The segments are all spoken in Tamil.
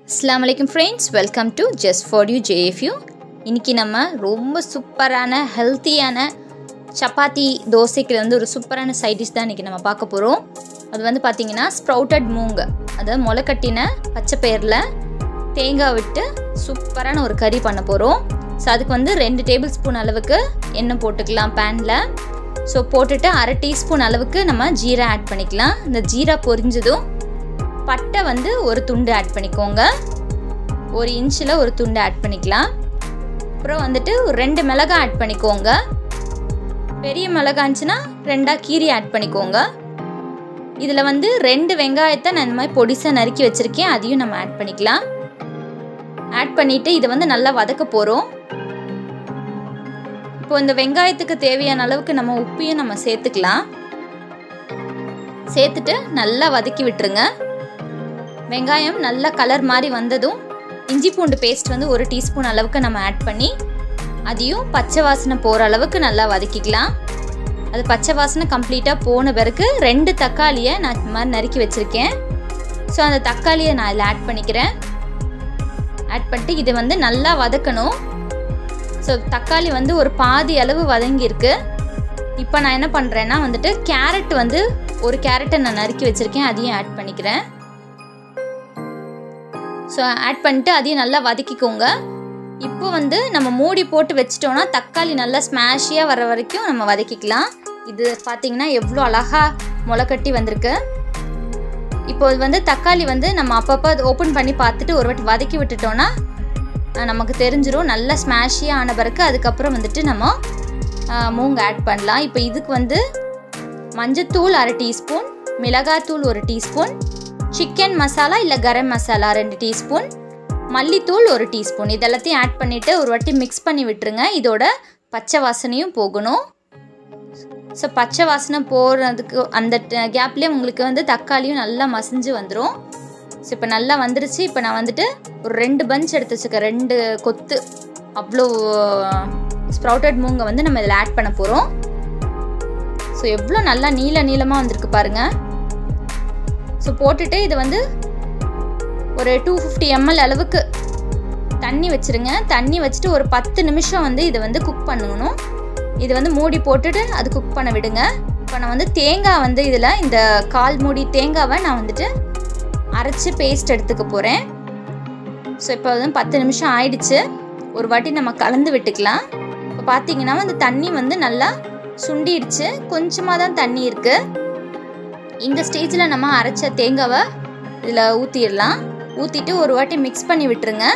அஸ்லாம் வலைக்கம் friends welcome to just for you JFU இன்றைக்கி நம்ம ரொம்ப சூப்பரான ஹெல்த்தியான சப்பாத்தி தோசைக்கு வந்து ஒரு சூப்பரான சைட் டிஷ் தான் இன்றைக்கி நம்ம பார்க்க போகிறோம் அது வந்து பார்த்திங்கன்னா ஸ்ப்ரவுட்டட் மூங்க அதாவது முளைக்கட்டின பச்சை பயிரில் தேங்காய் விட்டு சூப்பரான ஒரு கறி பண்ண போகிறோம் ஸோ அதுக்கு வந்து ரெண்டு டேபிள் ஸ்பூன் அளவுக்கு எண்ணெய் போட்டுக்கலாம் பேனில் ஸோ போட்டுட்டு அரை டீஸ்பூன் அளவுக்கு நம்ம ஜீரா ஆட் பண்ணிக்கலாம் இந்த ஜீரா பொரிஞ்சதும் பட்டை வந்து ஒரு துண்டு ஆட் பண்ணிக்கோங்க ஒரு இன்ச்சில் ஒரு துண்டு ஆட் பண்ணிக்கலாம் அப்புறம் வந்துட்டு ஒரு ரெண்டு மிளகாய் ஆட் பண்ணிக்கோங்க பெரிய மிளகாய் இருந்துச்சுன்னா ரெண்டாக கீரி ஆட் பண்ணிக்கோங்க இதில் வந்து ரெண்டு வெங்காயத்தை நான் இந்த மாதிரி பொடிசாக நறுக்கி வச்சுருக்கேன் அதையும் நம்ம ஆட் பண்ணிக்கலாம் ஆட் பண்ணிவிட்டு இதை வந்து நல்லா வதக்க போகிறோம் இப்போ இந்த வெங்காயத்துக்கு தேவையான அளவுக்கு நம்ம உப்பையும் நம்ம சேர்த்துக்கலாம் சேர்த்துட்டு நல்லா வதக்கி விட்டுருங்க வெங்காயம் நல்லா கலர் மாதிரி வந்ததும் இஞ்சி பூண்டு பேஸ்ட் வந்து ஒரு டீஸ்பூன் அளவுக்கு நம்ம ஆட் பண்ணி அதையும் பச்சை வாசனை போகிற அளவுக்கு நல்லா வதக்கிக்கலாம் அது பச்சை வாசனை கம்ப்ளீட்டாக போன பிறகு ரெண்டு தக்காளியை நான் இந்த மாதிரி நறுக்கி வச்சுருக்கேன் ஸோ அந்த தக்காளியை நான் இதில் ஆட் பண்ணிக்கிறேன் ஆட் பண்ணிட்டு இதை வந்து நல்லா வதக்கணும் ஸோ தக்காளி வந்து ஒரு பாதி அளவு வதங்கியிருக்கு இப்போ நான் என்ன பண்ணுறேன்னா வந்துட்டு கேரட் வந்து ஒரு கேரட்டை நான் நறுக்கி வச்சுருக்கேன் அதையும் ஆட் பண்ணிக்கிறேன் ஸோ ஆட் பண்ணிட்டு அதையும் நல்லா வதக்கிக்கோங்க இப்போ வந்து நம்ம மூடி போட்டு வச்சிட்டோன்னா தக்காளி நல்லா ஸ்மாஷியாக வர வரைக்கும் நம்ம வதக்கிக்கலாம் இது பார்த்தீங்கன்னா எவ்வளோ அழகாக முளைக்கட்டி வந்திருக்கு இப்போ இது வந்து தக்காளி வந்து நம்ம அப்பப்போ ஓப்பன் பண்ணி பார்த்துட்டு ஒரு வாட்டி வதக்கி விட்டுட்டோன்னா நமக்கு தெரிஞ்சிடும் நல்லா ஸ்மாஷியாக ஆன பிறகு அதுக்கப்புறம் வந்துட்டு நம்ம மூங்க ஆட் பண்ணலாம் இப்போ இதுக்கு வந்து மஞ்சத்தூள் அரை டீஸ்பூன் மிளகாத்தூள் ஒரு டீஸ்பூன் சிக்கன் மசாலா இல்லை கரம் மசாலா ரெண்டு டீஸ்பூன் மல்லித்தூள் ஒரு டீஸ்பூன் இதெல்லாத்தையும் ஆட் பண்ணிவிட்டு ஒரு வாட்டி மிக்ஸ் பண்ணி விட்டுருங்க இதோட பச்சை வாசனையும் போகணும் ஸோ பச்சை வாசனை போகிறதுக்கு அந்த கேப்லேயே உங்களுக்கு வந்து தக்காளியும் நல்லா மசிஞ்சு வந்துடும் ஸோ இப்போ நல்லா வந்துருச்சு இப்போ நான் வந்துட்டு ஒரு ரெண்டு பஞ்ச் எடுத்து வச்சுக்கேன் ரெண்டு கொத்து அவ்வளோ ஸ்ப்ரவுட்டட் மூங்கை வந்து நம்ம இதில் ஆட் பண்ண போகிறோம் ஸோ எவ்வளோ நல்லா நீள நீளமாக வந்திருக்கு பாருங்கள் ஸோ போட்டுட்டு இது வந்து ஒரு டூ ஃபிஃப்டி எம்எல் அளவுக்கு தண்ணி வச்சுருங்க தண்ணி வச்சுட்டு ஒரு பத்து நிமிஷம் வந்து இதை வந்து குக் பண்ணணும் இது வந்து மூடி போட்டுட்டு அது குக் பண்ண விடுங்க இப்போ நான் வந்து தேங்காய் வந்து இதில் இந்த கால் மூடி தேங்காவை நான் வந்துட்டு அரைச்சி பேஸ்ட் எடுத்துக்க போகிறேன் ஸோ இப்போ வந்து பத்து நிமிஷம் ஆயிடுச்சு ஒரு வாட்டி நம்ம கலந்து விட்டுக்கலாம் இப்போ பார்த்தீங்கன்னா அந்த தண்ணி வந்து நல்லா சுண்டிடுச்சு கொஞ்சமாக தான் தண்ணி இருக்குது இந்த ஸ்டேஜில் நம்ம அரைச்ச தேங்காவை இதில் ஊற்றிடலாம் ஊற்றிட்டு ஒரு வாட்டி மிக்ஸ் பண்ணி விட்டுருங்க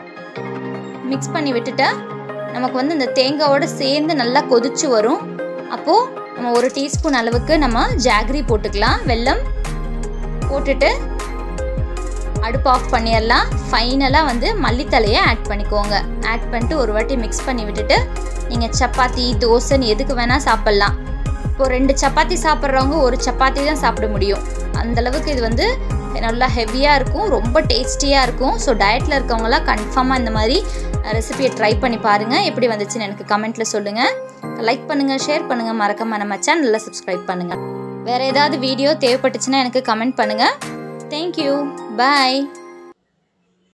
மிக்ஸ் பண்ணி விட்டுட்டா நமக்கு வந்து இந்த தேங்காவோட சேர்ந்து நல்லா கொதிச்சு வரும் அப்போது நம்ம ஒரு டீஸ்பூன் அளவுக்கு நம்ம ஜாகரி போட்டுக்கலாம் வெல்லம் போட்டுட்டு அடுப்பு ஆஃப் பண்ணிடலாம் ஃபைனலாக வந்து மல்லித்தலையை ஆட் பண்ணிக்கோங்க ஆட் பண்ணிட்டு ஒரு வாட்டி மிக்ஸ் பண்ணி விட்டுட்டு நீங்கள் சப்பாத்தி தோசைன்னு எதுக்கு வேணால் சாப்பிட்லாம் இப்போ ரெண்டு சப்பாத்தி சாப்பிட்றவங்க ஒரு சப்பாத்தி தான் சாப்பிட முடியும் அந்தளவுக்கு இது வந்து நல்லா ஹெவியாக இருக்கும் ரொம்ப டேஸ்டியாக இருக்கும் ஸோ டயட்டில் இருக்கவங்களாம் கன்ஃபார்மாக இந்த மாதிரி ரெசிபியை ட்ரை பண்ணி பாருங்கள் எப்படி வந்துச்சுன்னு எனக்கு கமெண்ட்டில் சொல்லுங்கள் லைக் பண்ணுங்கள் ஷேர் பண்ணுங்கள் மறக்காம நம்ம சேனலில் சப்ஸ்கிரைப் பண்ணுங்கள் வேறு ஏதாவது வீடியோ தேவைப்பட்டுச்சுன்னா எனக்கு கமெண்ட் பண்ணுங்கள் தேங்க்யூ பாய்